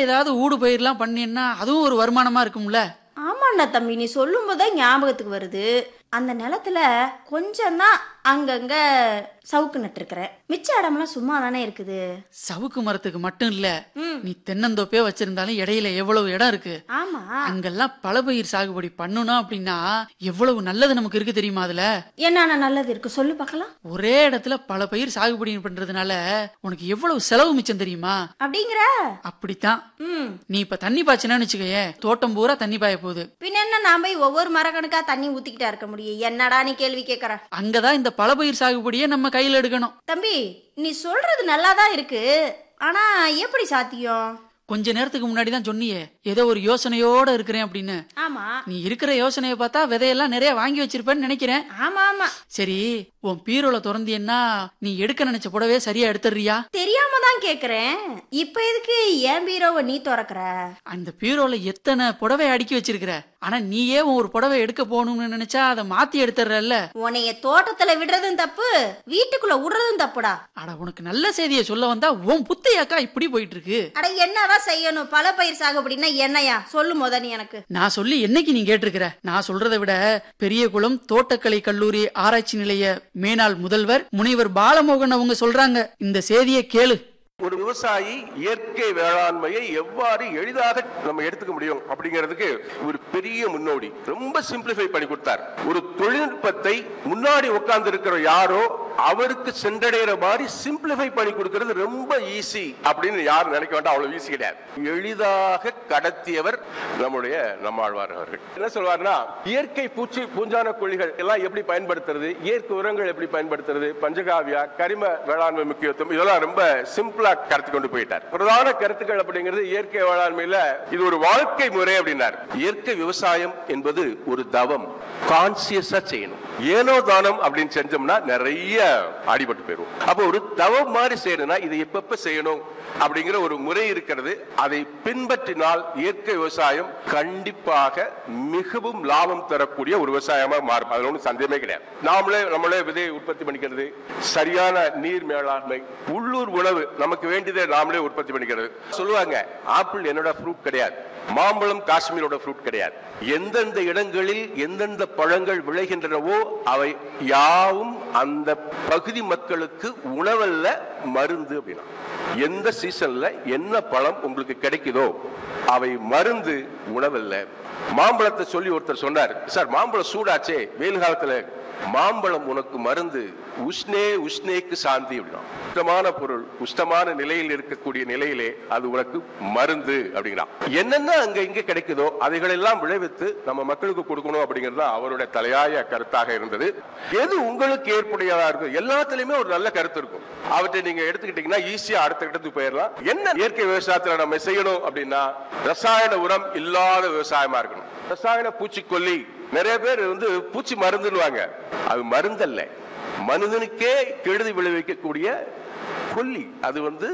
ஏதாவது ஊடு பயிர்லாம் பண்ணினா அதுவும் ஒரு வருமானமா இருக்கும்ல ஆமாண்ணா தம்பி நீ சொல்லும் போதுதான் ஞாபகத்துக்கு வருது அந்த நிலத்துல கொஞ்சம் தான் அங்கங்க சவுக்கு நட்டுருக்கிறேன் மிச்ச இடம்லாம் சும்மா தானே இருக்குது சவுக்கு மரத்துக்கு மட்டும் இல்ல ம். நீ தென்னந்தோப்பே வச்சிருந்தாலும் இடையில எவ்வளவு இடம் இருக்கு ஆமா அங்கெல்லாம் பலபயிர் சாகுபடி பண்ணணும் அப்படின்னா எவ்வளவு நல்லது நமக்கு இருக்கு தெரியுமா அதுல என்னென்ன நல்லது இருக்கு சொல்லு பார்க்கலாம் ஒரே இடத்துல பல பயிர் சாகுபடி பண்றதுனால உனக்கு எவ்வளவு செலவு மிச்சம் தெரியுமா அப்படிங்கிற அப்படித்தான் ம் நீ இப்ப தண்ணி பாய்ச்சினு வச்சுக்கயே தோட்டம் பூரா தண்ணி பாய போகுது பின்ன என்ன நான் போய் ஒவ்வொரு மரக்கணக்கா தண்ணி ஊத்திக்கிட்டா இருக்க முடியும் என்னடா நீ கேள்வி கேட்கற அங்கதான் இந்த பலபயிர் சாகுபடியை நம்ம கையில எடுக்கணும் தம்பி நீ சொல்றது நல்லாதான் இருக்கு ஆனா எப்படி சாத்தியம் கொஞ்ச நேரத்துக்கு முன்னாடி தான் சொன்னியே ஏதோ ஒரு யோசனையோட இருக்கிறேன் அப்படின்னு ஆமா நீ இருக்கிற யோசனையை பார்த்தா விதையெல்லாம் நிறைய வாங்கி வச்சிருப்பேன்னு நினைக்கிறேன் ஆமா ஆமா சரி உன் பீரோல திறந்தியன்னா நீ எடுக்க நினைச்ச புடவே சரியா எடுத்துறியா தெரியாம தான் கேக்குறேன் இப்ப எதுக்கு ஏன் பீரோவை நீ திறக்கற அந்த பீரோல எத்தனை புடவை அடுக்கி வச்சிருக்கிற ஆனா நீயே உன் ஒரு புடவை எடுக்க போகணும்னு நினைச்சா அதை மாத்தி எடுத்துறல்ல உன்னைய தோட்டத்துல விடுறதும் தப்பு வீட்டுக்குள்ள விடுறதும் தப்புடா அட உனக்கு நல்ல செய்தியை சொல்ல வந்தா உன் புத்தையாக்கா இப்படி போயிட்டு இருக்கு அட என்னதான் செய்யணும் பல பயிர் சாகுபடினா என்னையா சொல்லு முத நீ எனக்கு நான் சொல்லி என்னைக்கு நீ கேட்டிருக்கிற நான் சொல்றதை விட பெரியகுளம் தோட்டக்கலை கல்லூரி ஆராய்ச்சி நிலைய மேனாள் முதல்வர் முனைவர் பாலமோகன் அவங்க சொல்றாங்க இந்த செய்தியை கேளு ஒரு விவசாயி இயற்கை வேளாண்மையை எவ்வாறு எளிதாக நம்ம எடுத்துக்க முடியும் அப்படிங்கிறதுக்கு ஒரு பெரிய முன்னோடி ரொம்ப சிம்பிளிஃபை பண்ணி கொடுத்தார் ஒரு தொழில்நுட்பத்தை முன்னாடி உட்கார்ந்து இருக்கிற யாரோ அவருக்கு சென்றடைகிற மாதிரி சிம்பிளிஃபை பண்ணி கொடுக்கிறது ரொம்ப ஈஸி அப்படின்னு யாரும் நினைக்க வேண்டாம் அவ்வளவு ஈஸி கிடையாது எளிதாக கடத்தியவர் நம்முடைய நம்மாழ்வார் அவர்கள் என்ன சொல்வார்னா இயற்கை பூச்சி பூஞ்சான கொல்லிகள் எல்லாம் எப்படி பயன்படுத்துறது இயற்கை உரங்கள் எப்படி பயன்படுத்துறது பஞ்சகாவியா கரிம வேளாண்மை முக்கியத்துவம் இதெல்லாம் ரொம்ப சிம்பிளா கடத்தி கொண்டு போயிட்டார் பிரதான கருத்துக்கள் அப்படிங்கிறது இயற்கை வேளாண்மையில இது ஒரு வாழ்க்கை முறை அப்படின்னார் இயற்கை விவசாயம் என்பது ஒரு தவம் கான்சியஸா செய்யணும் ஏனோ தானம் அப்படின்னு செஞ்சோம்னா நிறைய அடிபட்டு போயிடும் அப்போ ஒரு தவம் மாதிரி செய்யணும்னா இதை எப்பப்ப செய்யணும் அப்படிங்கிற ஒரு முறை இருக்கிறது அதை பின்பற்றினால் இயற்கை விவசாயம் கண்டிப்பாக மிகவும் லாபம் தரக்கூடிய ஒரு விவசாயமா மாறும் அதுல ஒன்றும் சந்தேகமே கிடையாது நாமளே நம்மளே விதையை உற்பத்தி பண்ணிக்கிறது சரியான நீர் மேலாண்மை உள்ளூர் உணவு நமக்கு வேண்டியதை நாமளே உற்பத்தி பண்ணிக்கிறது சொல்லுவாங்க ஆப்பிள் என்னோட ஃப்ரூட் கிடையாது மாம்பழம் காஷ்மீரோட ஃப்ரூட் கிடையாது எந்தெந்த இடங்களில் எந்தெந்த பழங்கள் விளைகின்றனவோ அவை யாவும் அந்த பகுதி மக்களுக்கு உணவல்ல மருந்து அப்படின்னா எந்த சீசன்ல என்ன பழம் உங்களுக்கு கிடைக்குதோ அவை மருந்து உணவல்ல மாம்பழத்தை சொல்லி ஒருத்தர் சொன்னார் சார் மாம்பழம் சூடாச்சே வெயில் காலத்துல மாம்பழம் உனக்கு மருந்து உஷ்ணே உஷ்ணேக்கு சாந்தி அப்படின்னா உஷ்டமான பொருள் உஷ்டமான நிலையில் இருக்கக்கூடிய நிலையிலே அது உனக்கு மருந்து அப்படிங்கிறான் என்னென்ன அங்க இங்க கிடைக்குதோ அதைகளெல்லாம் விளைவித்து நம்ம மக்களுக்கு கொடுக்கணும் அப்படிங்கிறது தான் அவருடைய தலையாய கருத்தாக இருந்தது எது உங்களுக்கு ஏற்புடையதா இருக்கும் எல்லாத்துலயுமே ஒரு நல்ல கருத்து இருக்கும் அவற்றை நீங்க எடுத்துக்கிட்டீங்கன்னா ஈஸியா அடுத்த கட்டத்துக்கு போயிடலாம் என்ன இயற்கை விவசாயத்துல நம்ம செய்யணும் அப்படின்னா ரசாயன உரம் இல்லாத விவசாயமா இருக்கணும் ரசாயன பூச்சிக்கொல்லி நிறைய பேர் வந்து பூச்சி மருந்துன்னுவாங்க அது மருந்தல்ல மனிதனுக்கே கெடுதி விளைவிக்கக்கூடிய கொல்லி அது வந்து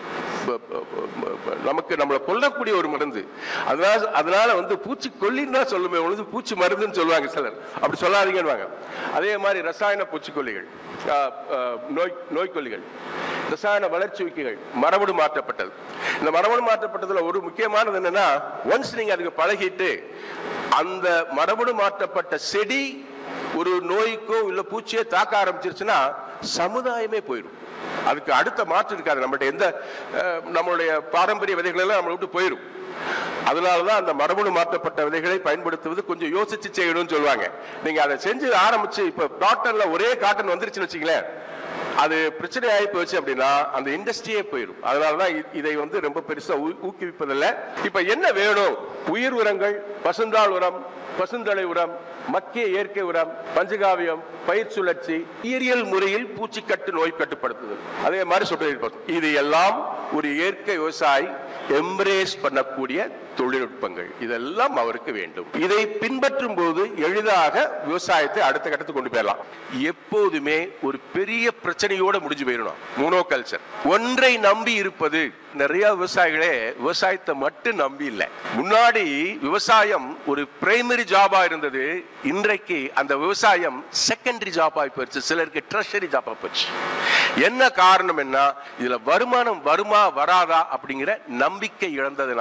ப- ப- ப- ப- நமக்கு நம்மளை கொல்லக்கூடிய ஒரு மருந்து அதனால அதனால வந்து பூச்சி கொல்லின்னு தான் சொல்லுமே ஒழுது பூச்சி மருந்துன்னு சொல்லுவாங்க சிலர் அப்படி சொல்லாதீங்கன்னு அதே மாதிரி ரசாயன பூச்சிக்கொல்லிகள் ஆ, ஆ, நோய் நோய்க்கொல்லிகள் ரசாயன வளர்ச்சி ஊக்கிகள் மரபணு மாற்றப்பட்டது இந்த மரபணு மாற்றப்பட்டதுல ஒரு முக்கியமானது என்னன்னா ஒன்ஸ் நீங்க அதுக்கு பழகிட்டு அந்த மரபணு மாற்றப்பட்ட செடி ஒரு நோய்க்கோ இல்ல பூச்சியோ தாக்க ஆரம்பிச்சிருச்சுன்னா சமுதாயமே போயிடும் அதுக்கு அடுத்த மாற்று இருக்காது நம்மள்ட்ட எந்த அஹ், நம்மளுடைய பாரம்பரிய விதைகள் எல்லாம் நம்மளை விட்டு போயிடும் அதனாலதான் அந்த மரபணு மாற்றப்பட்ட விதைகளை பயன்படுத்துவது கொஞ்சம் யோசிச்சு செய்யணும்னு சொல்லுவாங்க நீங்க அதை செஞ்சு ஆரம்பிச்சு இப்ப காட்டன்ல ஒரே காட்டன் வந்துருச்சுன்னு வச்சுங்களேன் அது பிரச்சனை ஆகி போச்சு அப்படின்னா அந்த இண்டஸ்ட்ரியே போயிடும் அதனாலதான் இ- இதை வந்து ரொம்ப பெருசா ஊ- ஊக்குவிப்பதில்லை இப்ப என்ன வேணும் உயிர் உரங்கள் பசுந்தாள் உரம் பசுந்தலை உரம் மக்கிய இயற்கை உரம் பஞ்சகாவியம் பயிர் சுழற்சி உயிரியல் முறையில் பூச்சிக்கட்டு நோய் கட்டுப்படுத்துதல் அதே மாதிரி சொல்றது இது எல்லாம் ஒரு இயற்கை விவசாயி எம்ப்ரேஸ் பண்ணக்கூடிய தொழில்நுட்பங்கள் இதெல்லாம் அவருக்கு வேண்டும் இதை பின்பற்றும் போது எளிதாக விவசாயத்தை அடுத்த கட்டத்துக்கு கொண்டு போயிடலாம் எப்போதுமே ஒரு பெரிய பிரச்சனையோட முடிஞ்சு போயிடணும் மோனோகல்ச்சர் ஒன்றை நம்பி இருப்பது நிறைய விவசாயிகளே விவசாயத்தை மட்டும் நம்பி இல்லை முன்னாடி விவசாயம் ஒரு பிரைமரி ஜாபா இருந்தது இன்றைக்கு அந்த விவசாயம் செகண்டரி ஜாபா போயிடுச்சு சிலருக்கு ட்ரெஷரி ஜாபா போச்சு என்ன காரணம் என்ன இதுல வருமானம் வருமா வராதா அப்படிங்கிற நம்பிக்கை இழந்தது